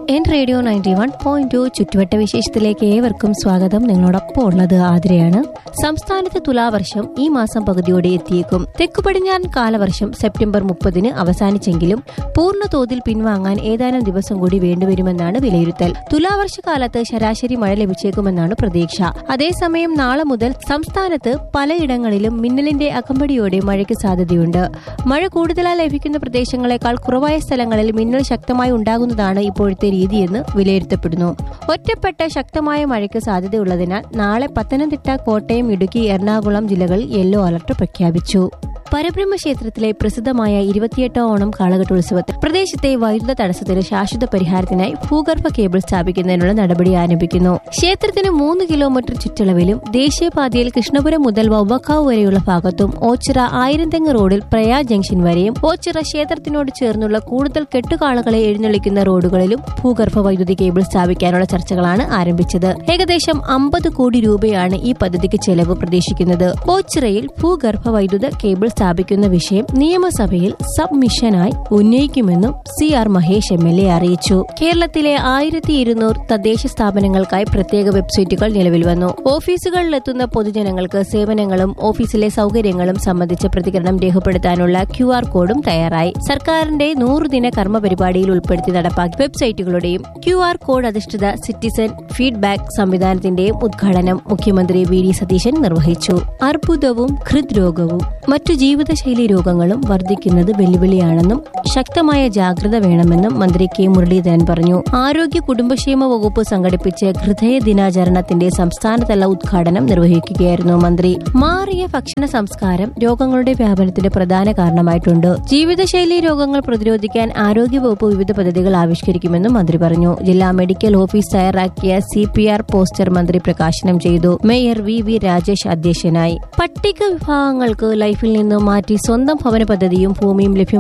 N radio ninety one point two ചുറ്റുവട്ട വിശേഷത്തിലേക്ക് ഏവർക്കും സ്വാഗതം നിങ്ങളോടൊപ്പം ഉള്ളത് ആതിരയാണ് സംസ്ഥാനത്ത് തുലാവർഷം ഈ മാസം പകുതിയോടെ എത്തിയേക്കും തെക്കു പടിഞ്ഞാറൻ കാലവർഷം സെപ്റ്റംബർ മുപ്പതിന് അവസാനിച്ചെങ്കിലും പൂർണ്ണ തോതിൽ പിൻവാങ്ങാൻ ഏതാനും ദിവസം കൂടി വേണ്ടിവരുമെന്നാണ് വിലയിരുത്തൽ തുലാവർഷകാലത്ത് ശരാശരി മഴ ലഭിച്ചേക്കുമെന്നാണ് പ്രതീക്ഷ അതേസമയം നാളെ മുതൽ സംസ്ഥാനത്ത് പലയിടങ്ങളിലും മിന്നലിന്റെ അകമ്പടിയോടെ മഴയ്ക്ക് സാധ്യതയുണ്ട് മഴ കൂടുതലായി ലഭിക്കുന്ന പ്രദേശങ്ങളെക്കാൾ കുറവായ സ്ഥലങ്ങളിൽ മിന്നൽ ശക്തമായി ഉണ്ടാകുന്നതാണ് ഇപ്പോഴത്തെ രീതിയെന്ന് വിലയിരുത്തപ്പെടുന്നു ഒറ്റപ്പെട്ട ശക്തമായ മഴയ്ക്ക് സാധ്യതയുള്ളതിനാൽ നാളെ പത്തനംതിട്ട കോട്ടയം ഇടുക്കി എറണാകുളം ജില്ലകളിൽ യെല്ലോ അലർട്ട് പ്രഖ്യാപിച്ചു പരബ്രഹ്മ ക്ഷേത്രത്തിലെ പ്രസിദ്ധമായ ഇരുപത്തിയെട്ടാം ഓണം കാളകെട്ടോത്സവത്തിൽ പ്രദേശത്തെ വൈദ്യുത തടസ്സത്തിന് ശാശ്വത പരിഹാരത്തിനായി ഭൂഗർഭ കേബിൾ സ്ഥാപിക്കുന്നതിനുള്ള നടപടി ആരംഭിക്കുന്നു ക്ഷേത്രത്തിന് മൂന്ന് കിലോമീറ്റർ ചുറ്റളവിലും ദേശീയപാതയിൽ കൃഷ്ണപുരം മുതൽ വവ്വക്കാവ് വരെയുള്ള ഭാഗത്തും ഓച്ചിറ ആയിരംതെങ്ങ് റോഡിൽ പ്രയാ ജംഗ്ഷൻ വരെയും ഓച്ചിറ ക്ഷേത്രത്തിനോട് ചേർന്നുള്ള കൂടുതൽ കെട്ടുകാളകളെ എഴുന്നള്ളിക്കുന്ന റോഡുകളിലും ഭൂഗർഭ വൈദ്യുതി കേബിൾ സ്ഥാപിക്കാനുള്ള ചർച്ചകളാണ് ആരംഭിച്ചത് ഏകദേശം അമ്പത് കോടി രൂപയാണ് ഈ പദ്ധതിക്ക് ചെലവ് പ്രതീക്ഷിക്കുന്നത് ഓച്ചിറയിൽ ഭൂഗർഭ വൈദ്യുത കേബിൾ സ്ഥാപിക്കുന്ന വിഷയം നിയമസഭയിൽ സബ്മിഷനായി ഉന്നയിക്കുമെന്നും C R Mahesh M L A അറിയിച്ചു കേരളത്തിലെ ആയിരത്തി ഇരുന്നൂറ് തദ്ദേശ സ്ഥാപനങ്ങൾക്കായി പ്രത്യേക വെബ്സൈറ്റുകൾ നിലവിൽ വന്നു ഓഫീസുകളിലെത്തുന്ന പൊതുജനങ്ങൾക്ക് സേവനങ്ങളും ഓഫീസിലെ സൗകര്യങ്ങളും സംബന്ധിച്ച പ്രതികരണം രേഖപ്പെടുത്താനുള്ള ക്യു ആർ കോഡും തയ്യാറായി സർക്കാരിന്റെ നൂറുദിന കർമ്മ പരിപാടിയിൽ ഉൾപ്പെടുത്തി നടപ്പാക്കിയ വെബ്സൈറ്റുകളുടെയും ക്യു ആർ കോഡ് അധിഷ്ഠിത സിറ്റിസൺ ഫീഡ്ബാക്ക് സംവിധാനത്തിന്റെയും ഉദ്ഘാടനം മുഖ്യമന്ത്രി വി ഡി സതീശൻ നിർവഹിച്ചു അർബുദവും ഹൃദ്രോഗവും മറ്റു ജീവിതശൈലി രോഗങ്ങളും വർദ്ധിക്കുന്നത് വെല്ലുവിളിയാണെന്നും ശക്തമായ ജാഗ്രത വേണമെന്നും മന്ത്രി കെ മുരളീധരൻ പറഞ്ഞു ആരോഗ്യ കുടുംബക്ഷേമ വകുപ്പ് സംഘടിപ്പിച്ച ഹൃദയ ദിനാചരണത്തിന്റെ സംസ്ഥാനതല ഉദ്ഘാടനം നിർവഹിക്കുകയായിരുന്നു മന്ത്രി മാറിയ ഭക്ഷണ സംസ്കാരം രോഗങ്ങളുടെ വ്യാപനത്തിന് പ്രധാന കാരണമായിട്ടുണ്ട് ജീവിതശൈലി രോഗങ്ങൾ പ്രതിരോധിക്കാൻ ആരോഗ്യവകുപ്പ് വിവിധ പദ്ധതികൾ ആവിഷ്കരിക്കുമെന്നും മന്ത്രി പറഞ്ഞു ജില്ലാ മെഡിക്കൽ ഓഫീസ് തയ്യാറാക്കിയ സി പി ആർ പോസ്റ്റർ മന്ത്രി പ്രകാശനം ചെയ്തു മേയർ വി വി രാജേഷ് അധ്യക്ഷനായി പട്ടിക വിഭാഗങ്ങൾക്ക് ലൈഫിൽ നിന്നും മാറ്റി സ്വന്തം ഭവന പദ്ധതിയും ഭൂമിയും ലഭ്യമാക്കി